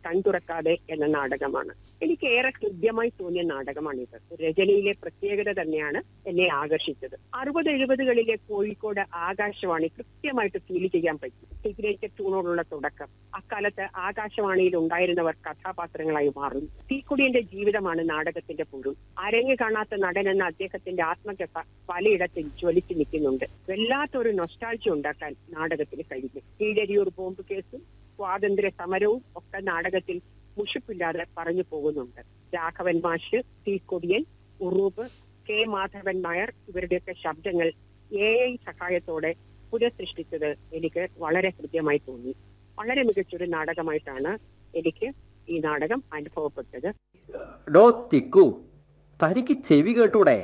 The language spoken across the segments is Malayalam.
കൺതുറക്കാതെ എന്ന നാടകമാണ് എനിക്ക് ഏറെ ഹൃദ്യമായി തോന്നിയ നാടകമാണിത് രചനയിലെ പ്രത്യേകത തന്നെയാണ് എന്നെ ആകർഷിച്ചത് അറുപത് എഴുപതുകളിലെ കോഴിക്കോട് ആകാശവാണി കൃത്യമായിട്ട് ഫീൽ ചെയ്യാൻ പറ്റി സിഗ്നേച്ചർ ട്യൂണോടുള്ള തുടക്കം അക്കാലത്ത് ആകാശവാണിയിൽ ഉണ്ടായിരുന്നവർ കഥാപാത്രങ്ങളായി മാറുന്നു തീക്കുടിയന്റെ ജീവിതമാണ് നാടകത്തിന്റെ പൊരുൾ അരങ്ങ് കാണാത്ത നടൻ എന്ന അദ്ദേഹത്തിന്റെ ആത്മകഥ പലയിടത്തും ജ്വലിച്ചു നിൽക്കുന്നുണ്ട് വല്ലാത്തൊരു നൊസ്റ്റാൾജി ഉണ്ടാക്കാൻ നാടകത്തിന് കഴിഞ്ഞു കീഴരിയൂർ ബോംബ് കേസും സ്വാതന്ത്ര്യ സമരവും ഒക്കെ നാടകത്തിൽ മുഷിപ്പില്ലാതെ പറഞ്ഞു പോകുന്നുണ്ട് രാഘവൻ മാഷ് തീക്കൊടിയൻ ഉറൂബ് കെ മാധവൻ നായർ ഇവരുടെയൊക്കെ ശബ്ദങ്ങൾ എ ഐ സഹായത്തോടെ പുനഃസൃഷ്ടിച്ചത് എനിക്ക് വളരെ ഹൃദ്യമായി തോന്നി വളരെ മികച്ചൊരു നാടകമായിട്ടാണ് എനിക്ക് ഈ നാടകം അനുഭവപ്പെട്ടത് ഡോ തിക്കു തനിക്ക് ചെവി കേട്ടൂടെ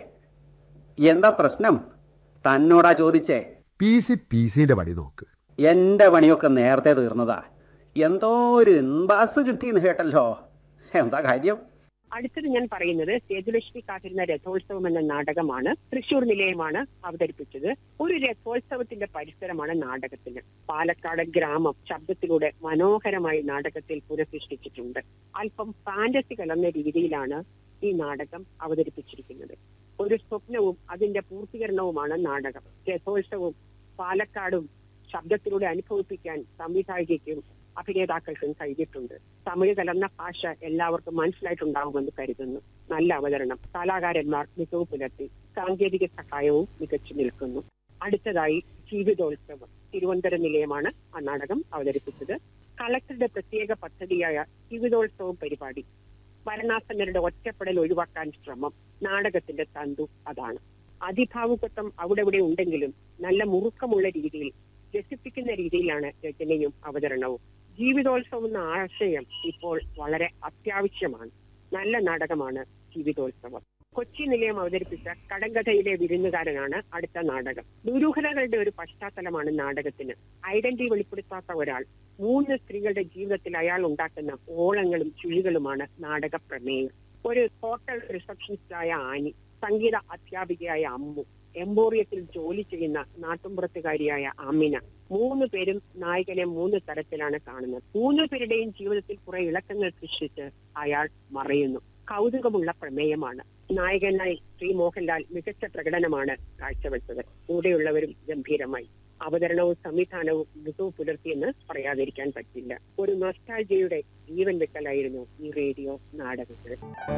എന്താ പ്രശ്നം തന്നോടാ ചോദിച്ചേ പി സി പി സിന്റെ പടി നോക്ക് എന്റെ പണിയൊക്കെ നേരത്തെ തീർന്നതാ എന്തോ ഒരു ഇൻബാസ് കിട്ടിയെന്ന് കേട്ടല്ലോ എന്താ കാര്യം അടുത്തത് ഞാൻ പറയുന്നത് സേതുലക്ഷ്മി കാത്തിരുന്ന രഥോത്സവം എന്ന നാടകമാണ് തൃശൂർ നിലയമാണ് അവതരിപ്പിച്ചത് ഒരു രഥോത്സവത്തിന്റെ പരിസരമാണ് നാടകത്തിന് പാലക്കാട് ഗ്രാമം ശബ്ദത്തിലൂടെ മനോഹരമായി നാടകത്തിൽ പുനഃസൃഷ്ടിച്ചിട്ടുണ്ട് അല്പം ഫാന്റസി കലർന്ന രീതിയിലാണ് ഈ നാടകം അവതരിപ്പിച്ചിരിക്കുന്നത് ഒരു സ്വപ്നവും അതിന്റെ പൂർത്തീകരണവുമാണ് നാടകം രഥോത്സവവും പാലക്കാടും ശബ്ദത്തിലൂടെ അനുഭവിപ്പിക്കാൻ സംവിധായികയ്ക്കും അഭിനേതാക്കൾക്കും കഴിഞ്ഞിട്ടുണ്ട് തമിഴ് കലർന്ന ഭാഷ എല്ലാവർക്കും മനസ്സിലായിട്ടുണ്ടാവുമെന്ന് കരുതുന്നു നല്ല അവതരണം കലാകാരന്മാർ മികവ് പുലർത്തി സാങ്കേതിക സഹായവും മികച്ചു നിൽക്കുന്നു അടുത്തതായി ജീവിതോത്സവം തിരുവനന്തപുരം നിലയമാണ് ആ നാടകം അവതരിപ്പിച്ചത് കളക്ടറുടെ പ്രത്യേക പദ്ധതിയായ ജീവിതോത്സവം പരിപാടി മരണാസന്നരുടെ ഒറ്റപ്പെടൽ ഒഴിവാക്കാൻ ശ്രമം നാടകത്തിന്റെ തന്തു അതാണ് അതിഭാവുകത്വം അവിടെ ഇവിടെ ഉണ്ടെങ്കിലും നല്ല മുറുക്കമുള്ള രീതിയിൽ രസിപ്പിക്കുന്ന രീതിയിലാണ് രചനയും അവതരണവും ജീവിതോത്സവം എന്ന ആശയം ഇപ്പോൾ വളരെ അത്യാവശ്യമാണ് നല്ല നാടകമാണ് ജീവിതോത്സവം കൊച്ചി നിലയം അവതരിപ്പിച്ച കടങ്കഥയിലെ വിരുന്നുകാരനാണ് അടുത്ത നാടകം ദുരൂഹതകളുടെ ഒരു പശ്ചാത്തലമാണ് നാടകത്തിന് ഐഡന്റിറ്റി വെളിപ്പെടുത്താത്ത ഒരാൾ മൂന്ന് സ്ത്രീകളുടെ ജീവിതത്തിൽ അയാൾ ഉണ്ടാക്കുന്ന ഓളങ്ങളും ചുഴികളുമാണ് നാടക പ്രമേയം ഒരു ഹോട്ടൽ റിസപ്ഷനിസ്റ്റായ ആനി സംഗീത അധ്യാപികയായ അമ്മു എംബോറിയത്തിൽ ജോലി ചെയ്യുന്ന നാട്ടുമ്പുറത്തുകാരിയായ അമിന മൂന്ന് പേരും നായകനെ മൂന്ന് തരത്തിലാണ് കാണുന്നത് മൂന്ന് പേരുടെയും ജീവിതത്തിൽ കുറെ ഇളക്കങ്ങൾ സൃഷ്ടിച്ച് അയാൾ മറയുന്നു കൗതുകമുള്ള പ്രമേയമാണ് നായകനായി ശ്രീ മോഹൻലാൽ മികച്ച പ്രകടനമാണ് കാഴ്ചവെച്ചത് കൂടെയുള്ളവരും ഗംഭീരമായി അവതരണവും സംവിധാനവും മികവ് പുലർത്തിയെന്ന് പറയാതിരിക്കാൻ പറ്റില്ല ഒരു നൊസ്റ്റാൾജിയുടെ ജീവൻ വെക്കലായിരുന്നു ഈ റേഡിയോ നാടകങ്ങൾ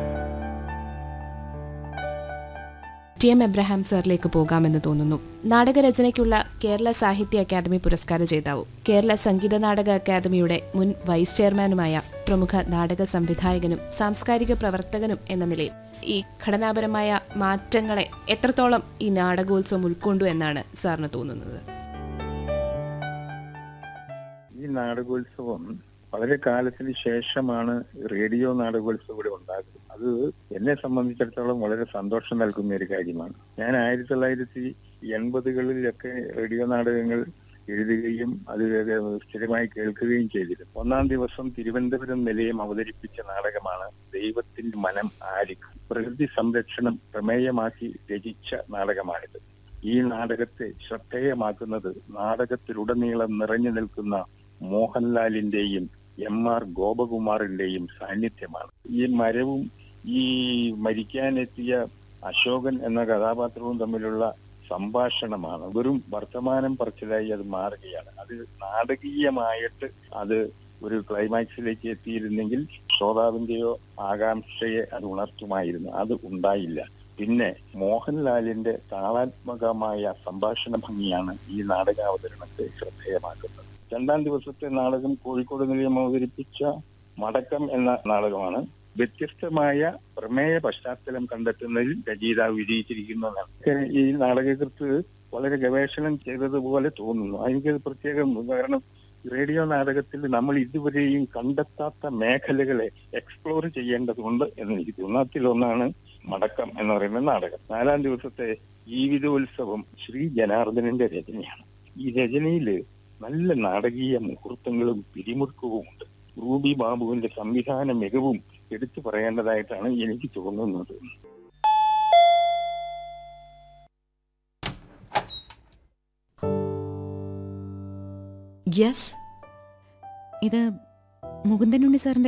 ടി എം എബ്രഹാം സാറിലേക്ക് പോകാമെന്ന് തോന്നുന്നു നാടകരചനയ്ക്കുള്ള കേരള സാഹിത്യ അക്കാദമി പുരസ്കാര ജേതാവും കേരള സംഗീത നാടക അക്കാദമിയുടെ മുൻ വൈസ് ചെയർമാനുമായ പ്രമുഖ നാടക സംവിധായകനും സാംസ്കാരിക പ്രവർത്തകനും എന്ന നിലയിൽ ഈ ഘടനാപരമായ മാറ്റങ്ങളെ എത്രത്തോളം ഈ നാടകോത്സവം ഉൾക്കൊണ്ടു എന്നാണ് സാറിന് തോന്നുന്നത് ഈ നാടകോത്സവം വളരെ കാലത്തിന് ശേഷമാണ് റേഡിയോ നാടകോത്സവം ഇവിടെ ഉണ്ടാകുന്നത് അത് എന്നെ സംബന്ധിച്ചിടത്തോളം വളരെ സന്തോഷം നൽകുന്ന ഒരു കാര്യമാണ് ഞാൻ ആയിരത്തി തൊള്ളായിരത്തി എൺപതുകളിലൊക്കെ റേഡിയോ നാടകങ്ങൾ എഴുതുകയും അത് സ്ഥിരമായി കേൾക്കുകയും ചെയ്തിരുന്നു ഒന്നാം ദിവസം തിരുവനന്തപുരം നിലയം അവതരിപ്പിച്ച നാടകമാണ് ദൈവത്തിന്റെ മനം ആരിക്കും പ്രകൃതി സംരക്ഷണം പ്രമേയമാക്കി രചിച്ച നാടകമാണിത് ഈ നാടകത്തെ ശ്രദ്ധേയമാക്കുന്നത് നാടകത്തിലുടനീളം നിറഞ്ഞു നിൽക്കുന്ന മോഹൻലാലിന്റെയും എം ആർ ഗോപകുമാറിന്റെയും സാന്നിധ്യമാണ് ഈ മരവും ഈ മരിക്കാനെത്തിയ അശോകൻ എന്ന കഥാപാത്രവും തമ്മിലുള്ള സംഭാഷണമാണ് വെറും വർത്തമാനം പറച്ചിലായി അത് മാറുകയാണ് അത് നാടകീയമായിട്ട് അത് ഒരു ക്ലൈമാക്സിലേക്ക് എത്തിയിരുന്നെങ്കിൽ ശ്രോതാവിന്റെയോ ആകാംക്ഷയെ അത് ഉണർത്തുമായിരുന്നു അത് ഉണ്ടായില്ല പിന്നെ മോഹൻലാലിന്റെ താളാത്മകമായ സംഭാഷണ ഭംഗിയാണ് ഈ നാടകാവതരണത്തെ ശ്രദ്ധേയമാക്കുന്നത് രണ്ടാം ദിവസത്തെ നാടകം കോഴിക്കോട് നിലയം അവതരിപ്പിച്ച മടക്കം എന്ന നാടകമാണ് വ്യത്യസ്തമായ പ്രമേയ പശ്ചാത്തലം കണ്ടെത്തുന്നതിൽ രചയിതാവ് വിജയിച്ചിരിക്കുന്നതാണ് ഈ നാടകകൃത്ത് വളരെ ഗവേഷണം ചെയ്തതുപോലെ തോന്നുന്നു എനിക്കത് പ്രത്യേകം കാരണം റേഡിയോ നാടകത്തിൽ നമ്മൾ ഇതുവരെയും കണ്ടെത്താത്ത മേഖലകളെ എക്സ്പ്ലോർ ചെയ്യേണ്ടതുണ്ട് എന്ന് എനിക്ക് തോന്നുന്നു അതിലൊന്നാണ് മടക്കം എന്ന് പറയുന്ന നാടകം നാലാം ദിവസത്തെ ജീവിതോത്സവം ശ്രീ ജനാർദ്ദനന്റെ രചനയാണ് ഈ രചനയില് നല്ല നാടകീയ മുഹൂർത്തങ്ങളും പിരിമുറുക്കവും ഉണ്ട് റൂബി ബാബുവിന്റെ സംവിധാന മികവും എടുത്തു പറയേണ്ടതായിട്ടാണ് എനിക്ക് തോന്നുന്നത് യെസ് ഇത് മുകുന്ദനുണ്ണി സാറിന്റെ